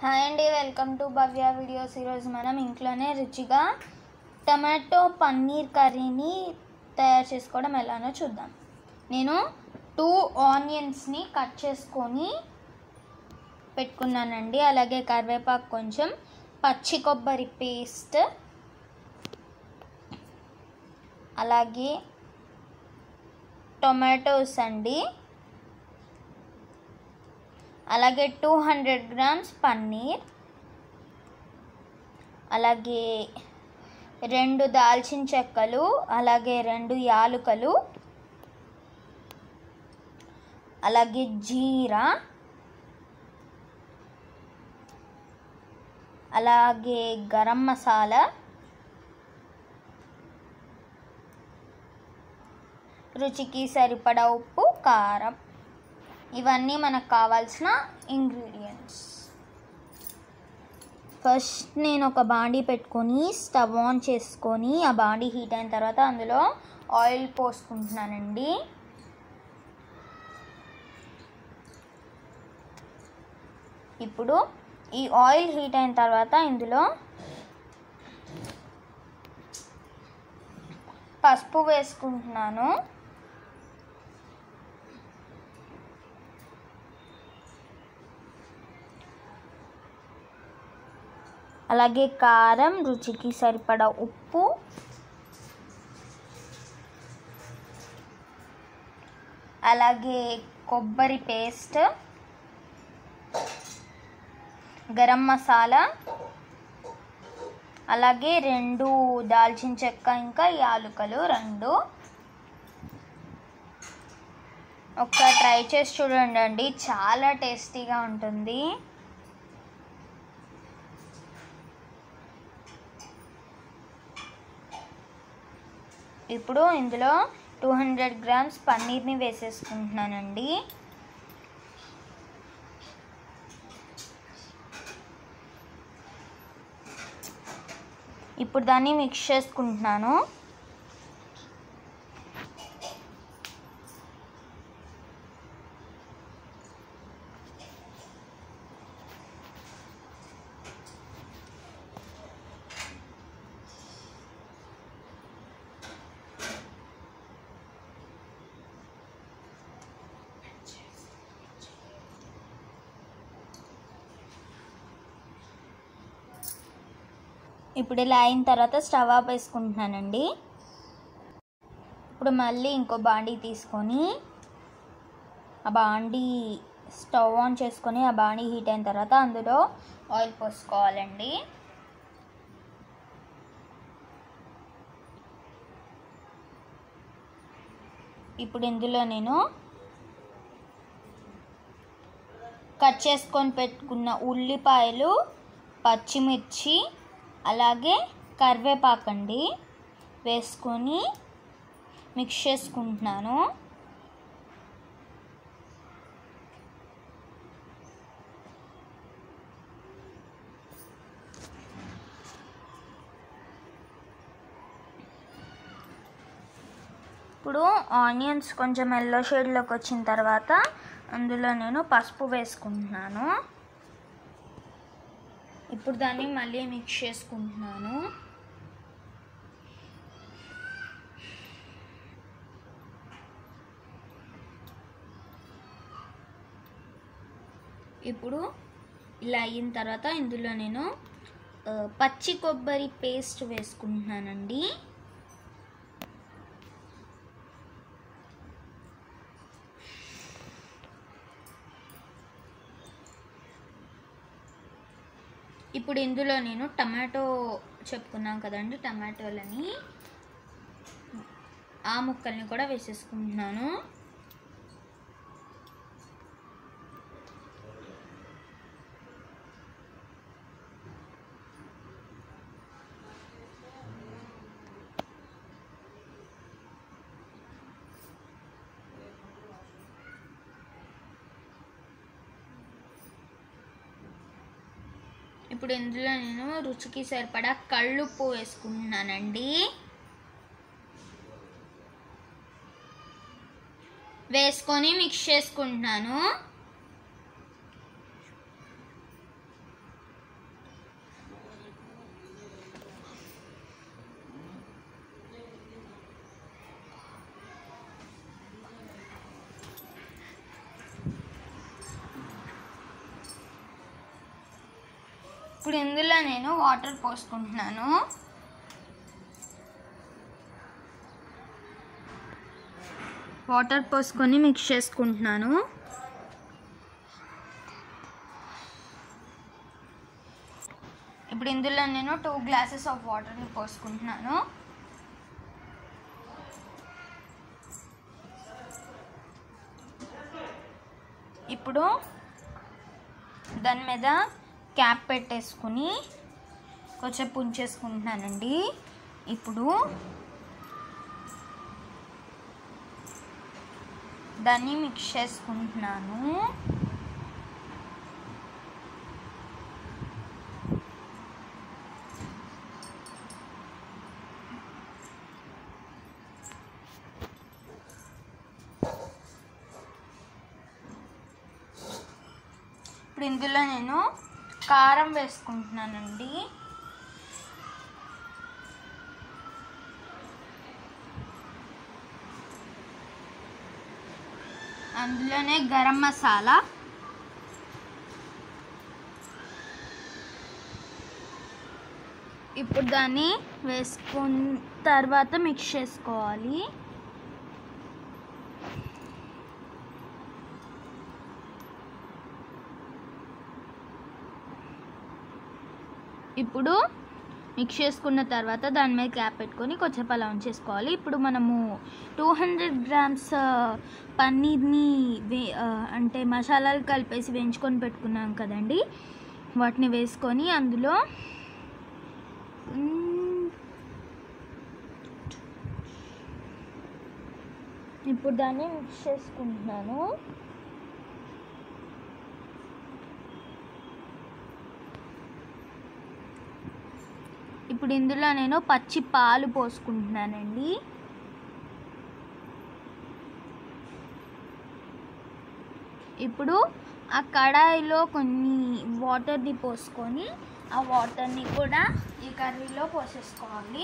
hi అండి welcome to Bhavya videos ఈరోజు మనం ఇంట్లోనే రుచిగా టమాటో పన్నీర్ కర్రీని తయారు చేసుకోవడం ఎలానో చూద్దాం నేను టూ ఆనియన్స్ని కట్ చేసుకొని పెట్టుకున్నానండి అలాగే కరివేపాకు కొంచెం పచ్చి కొబ్బరి పేస్ట్ అలాగే టొమాటోస్ అండి అలాగే టూ హండ్రెడ్ గ్రామ్స్ పన్నీర్ అలాగే రెండు దాల్చిన చెక్కలు అలాగే రెండు యాలుకలు అలాగే జీరా అలాగే గరం మసాలా రుచికి సరిపడా ఉప్పు కారం ఇవన్నీ మనకు కావాల్సిన ఇంగ్రీడియంట్స్ ఫస్ట్ నేను ఒక బాండీ పెట్టుకొని స్టవ్ ఆన్ చేసుకొని ఆ బాండీ హీట్ అయిన తర్వాత అందులో ఆయిల్ పోసుకుంటున్నానండి ఇప్పుడు ఈ ఆయిల్ హీట్ అయిన తర్వాత ఇందులో పసుపు వేసుకుంటున్నాను అలాగే కారం రుచికి సరిపడా ఉప్పు అలాగే కొబ్బరి పేస్ట్ గరం మసాలా అలాగే రెండు దాల్చిన చెక్క ఇంకా యాలుకలు రెండు ఒకసారి ట్రై చేసి చూడండి చాలా టేస్టీగా ఉంటుంది ఇప్పుడు ఇందులో టూ హండ్రెడ్ గ్రామ్స్ పన్నీర్ని వేసేసుకుంటున్నానండి ఇప్పుడు దాన్ని మిక్స్ చేసుకుంటున్నాను ఇప్పుడు ఇలా అయిన తర్వాత స్టవ్ ఆఫ్ వేసుకుంటున్నానండి ఇప్పుడు మళ్ళీ ఇంకో బాండీ తీసుకొని ఆ బాండీ స్టవ్ ఆన్ చేసుకొని ఆ బాండీ హీట్ అయిన తర్వాత అందులో ఆయిల్ పోసుకోవాలండి ఇప్పుడు ఇందులో నేను కట్ చేసుకొని పెట్టుకున్న ఉల్లిపాయలు పచ్చిమిర్చి అలాగే కరివేపాకండి వేసుకొని మిక్స్ చేసుకుంటున్నాను ఇప్పుడు ఆనియన్స్ కొంచెం ఎల్లో షేడ్లోకి వచ్చిన తర్వాత అందులో నేను పసుపు వేసుకుంటున్నాను ఇప్పుడు దాన్ని మళ్ళీ మిక్స్ చేసుకుంటున్నాను ఇప్పుడు ఇలా అయిన తర్వాత ఇందులో నేను ఆ, పచ్చి కొబ్బరి పేస్ట్ వేసుకుంటున్నానండి ఇప్పుడు ఇందులో నేను టమాటో చెప్పుకున్నాం కదండి టమాటోలని ఆ ముక్కల్ని కూడా వేసేసుకుంటున్నాను ఇప్పుడు ఇందులో నేను రుచికి సరిపడా కళ్ళుప్పు వేసుకుంటున్నానండి వేసుకొని మిక్స్ చేసుకుంటున్నాను ఇప్పుడు ఇందులో నేను వాటర్ పోసుకుంటున్నాను వాటర్ పోసుకొని మిక్స్ చేసుకుంటున్నాను ఇప్పుడు ఇందులో నేను టూ గ్లాసెస్ ఆఫ్ వాటర్ని పోసుకుంటున్నాను ఇప్పుడు దాని మీద క్యాప్ పెట్టేసుకుని కొంచెం పుంచేసుకుంటున్నానండి ఇప్పుడు దాన్ని మిక్స్ చేసుకుంటున్నాను ఇప్పుడు ఇందులో నేను కారం వేసుకుంటున్నానండి అందులోనే గరం మసాలా ఇప్పుడు దాన్ని వేసుకున్న తర్వాత మిక్స్ చేసుకోవాలి ఇప్పుడు మిక్స్ చేసుకున్న తర్వాత దాని మీద క్యాప్ పెట్టుకొని కొంచెం అలా ఉంచేసుకోవాలి ఇప్పుడు మనము టూ హండ్రెడ్ గ్రామ్స్ పన్నీర్ని వే ఆ, అంటే మసాలాలు కలిపేసి వేయించుకొని పెట్టుకున్నాం కదండి వాటిని వేసుకొని అందులో మ్, ఇప్పుడు దాన్ని మిక్స్ చేసుకుంటున్నాను ఇప్పుడు ఇందులో నేను పచ్చి పాలు పోసుకుంటున్నానండి ఇప్పుడు ఆ కడాయిలో కొన్ని వాటర్ని పోసుకొని ఆ వాటర్ని కూడా ఈ కర్రీలో పోసేసుకోవాలి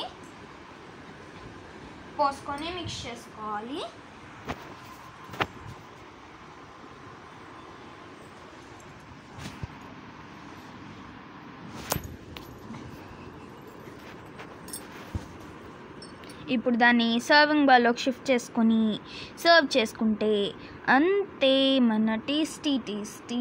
పోసుకొని మిక్స్ చేసుకోవాలి ఇప్పుడు దాన్ని సర్వింగ్ బౌల్లోకి షిఫ్ట్ చేసుకొని సర్వ్ చేసుకుంటే అంతే మన tasty tasty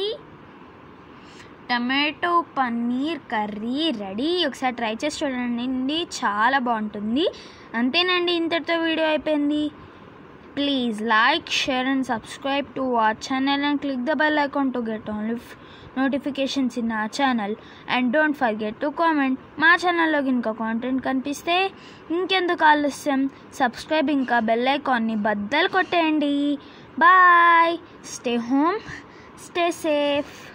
tomato paneer curry ready ఒకసారి ట్రై చేసి చూడండి చాలా బాగుంటుంది అంతేనండి ఇంతటితో వీడియో అయిపోయింది please like share and subscribe to our channel and click the bell icon to get only notifications in our channel and don't forget to comment మా ఛానల్లో ఇంకా కాంటెంట్ కనిపిస్తే ఇంకెందుకు ఆలస్యం సబ్స్క్రైబ్ ఇంకా బెల్ ఐకాన్ని బద్దలు కొట్టేయండి bye stay home stay safe